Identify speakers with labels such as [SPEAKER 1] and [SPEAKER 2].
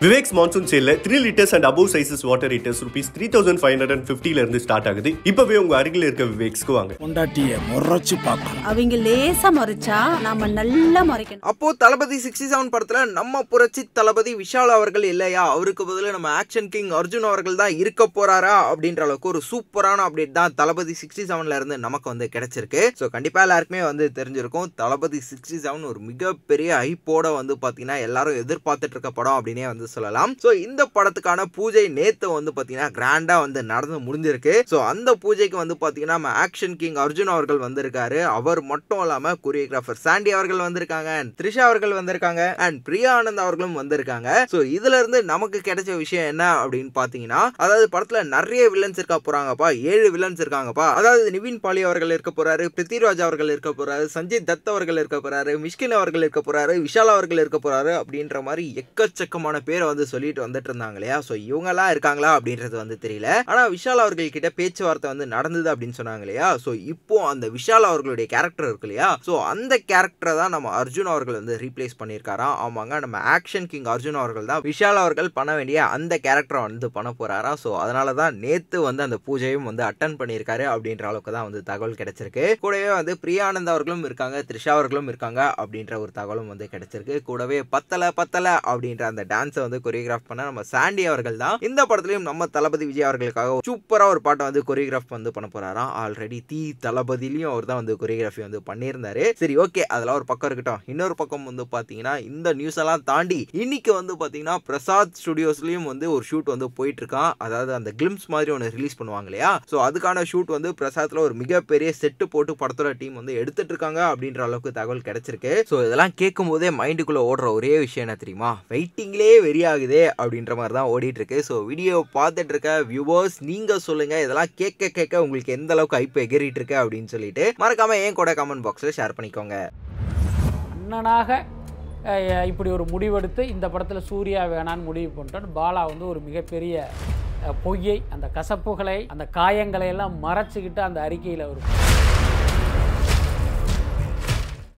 [SPEAKER 1] Viveks monsoon சேல்ல three litres and above sizes water heaters rupees three thousand five hundred and ஃபிஃப்டில இருந்து start ஆகுது இப்பவே உங்க அருகில் இருக்க விவேக்ஸ்க்கு வாங்க
[SPEAKER 2] பொண்டாட்டிய முறைச்சு பார்க்கணும்
[SPEAKER 3] அவங்க லேசா முறைச்சா நாம நல்லா முறைக்கணும்
[SPEAKER 4] அப்போ தளபதி சிக்ஸ்டி செவன் படத்துல நம்ம புரட்சி தளபதி விஷால் அவர்கள் இல்லையா அவருக்கு பதிலா நம்ம ஆக்ஷன் கிங் அர்ஜுன் அவர்கள் தான் இருக்க போறாரா அப்படின்ற அளவுக்கு ஒரு சூப்பரான அப்டேட் தான் தளபதி சிக்ஸ்டி செவன்ல இருந்து நமக்கு வந்து கிடைச்சிருக்கு ஸோ கண்டிப்பா எல்லாருக்குமே வந்து தெரிஞ்சிருக்கும் தளபதி சிக்ஸ்டி செவன் ஒரு மிகப்பெரிய ஐப்போட வந்து பாத்தீங்கன்னா எல்லாரும் எதிர்பார்த்துட்டு இருக்க படம் அப்படின்னே வந்து சொல்லலாம் ஸோ இந்த படத்துக்கான பூஜை நேத்து வந்து பாத்தீங்கன்னா கிராண்டா வந்து நடந்து முடிஞ்சிருக்கு ஸோ அந்த பூஜைக்கு வந்து பாத்தீங்கன்னா நம்ம ஆக்ஷன் கிங் அர்ஜுன் அவர்கள் வந்திருக்காரு அவர் மட்டும் இல்லாம கொரியோகிராஃபர் சாண்டி அவர்கள் வந்திருக்காங்க and த்ரிஷா அவர்கள் வந்திருக்காங்க அண்ட் பிரியா ஆனந்த் அவர்களும் வந்திருக்காங்க ஸோ இதுல இருந்து நமக்கு கிடைச்ச விஷயம் என்ன அப்படின்னு பாத்தீங்கன்னா அதாவது படத்துல நிறைய வில்லன்ஸ் இருக்க போறாங்கப்பா ஏழு வில்லன்ஸ் இருக்காங்கப்பா அதாவது நிவின் பாலி அவர்கள் இருக்க போறாரு பிருத்திராஜ் அவர்கள் இருக்க போறாரு சஞ்சய் தத் அவர்கள் இருக்க போறாரு மிஷ்கின் அவர்கள் இருக்க போறாரு விஷால் அவர்கள் இருக்க போறாரு அப்படின்ற மாதிரி எக்கச்சக்கமான பேரை வந்து சொல்லிட்டு வந்துட்டு இருந்தாங்க இல்லையா ஸோ இவங்கெல்லாம் இருக்காங்களா அப்படின்றது வந்து தெரியல ஆனா விஷால் அவர்கள் கிட்ட பேச்சுவார்த்தை வந்து நடந்தது அப்படின்னு சொன்னாங்க இல்லையா ஸோ இப்போ அந்த விஷால் அவர்களுடைய கேரக்டர் இருக்கு இல்லையா ஸோ அந்த கேரக்டரை தான் நம்ம அர்ஜுன் அவர்கள் வந்து ரீப்ளேஸ் பண்ணியிருக்காராம் ஆமாங்க நம்ம ஆக்ஷன் கிங் அர்ஜுன் அவர்கள் தான் விஷால் அவர்கள் பண்ண வேண்டிய அந்த கேரக்டரை வந்து பண்ண போறாராம் ஸோ அதனால தான் நேத்து வந்து அந்த பூஜையும் வந்து அட்டன் பண்ணியிருக்காரு அப்படின்ற அளவுக்கு தான் வந்து தகவல் கிடைச்சிருக்கு கூடவே வந்து பிரியானந்த் அவர்களும் இருக்காங்க த்ரிஷா அவர்களும் இருக்காங்க அப்படின்ற ஒரு தகவலும் வந்து கிடைச்சிருக்கு கூடவே பத்தல பத்தல அப்படின்ற அந்த டான்ஸை வந்து கொரியோகிராஃப் பண்ண நம்ம சாண்டி அவர்கள் தான் இந்த படத்துலையும் நம்ம தளபதி விஜய் அவர்களுக்காக சூப்பரா ஒரு பாட்டை வந்து கொரியோகிராஃப் வந்து பண்ண போறாராம் ஆல்ரெடி தீ தளபதிலையும் அவர் தான் வந்து கொரியோகிராஃபி வந்து பண்ணியிருந்தாரு சரி ஓகே அதெல்லாம் ஒரு பக்கம் இருக்கட்டும் இன்னொரு பக்கம் வந்து பாத்தீங்கன்னா இந்த நியூஸ் எல்லாம் தாண்டி இன்னைக்கு வந்து பாத்தீங்கன்னா பிரசாத் ஸ்டுடியோஸ்லயும் வந்து ஒரு ஷூட் வந்து போயிட்டு இருக்கான் அதாவது அந்த கிளிம்ஸ் மாதிரி ஒன்று ரிலீஸ் பண்ணுவாங்க இல்லையா ஸோ அதுக்கான ஷூட் வந்து பிரசாத்ல ஒரு மிகப்பெரிய செட்டு போட்டு படத்தோட டீம் வந்து எடுத்துட்டு இருக்காங்க அப்படின்ற அளவுக்கு தகவல் கிடைச்சிருக்கு ஸோ இதெல்லாம் கேட்கும் போதே மைண்டுக்குள்ள ஓடுற ஒரே விஷயம் என்ன தெரியுமா வெயிட்டிங்லேயே வெறியாகுதே அப்படின்ற மாதிரி தான் ஓடிட்டு இருக்கு ஸோ வீடியோ பார்த்துட்டு இருக்க வியூவர்ஸ் நீங்க சொல்லுங்க இதெல்லாம் கேட்க கேட்க உங்களுக்கு எந்த அளவுக்கு ஐப்பு எகிரிட்டு இருக்கு அப்படின்னு சொல்லிட்டு மறக்காம ஏன் கூட கமெண்ட் பாக்ஸில் ஷேர் பண்ணிக்கோங்க
[SPEAKER 5] அண்ணனாக அஹ், இப்படி ஒரு முடிவெடுத்து இந்த படத்தில் சூர்யா வேணான்னு முடிவு பண்ணிட்டோன்னு பாலா வந்து ஒரு மிகப்பெரிய அஹ், பொய்யை அந்த கசப்புகளை அந்த காயங்களை எல்லாம் மறைச்சிக்கிட்டு அந்த அறிக்கையில் ஒரு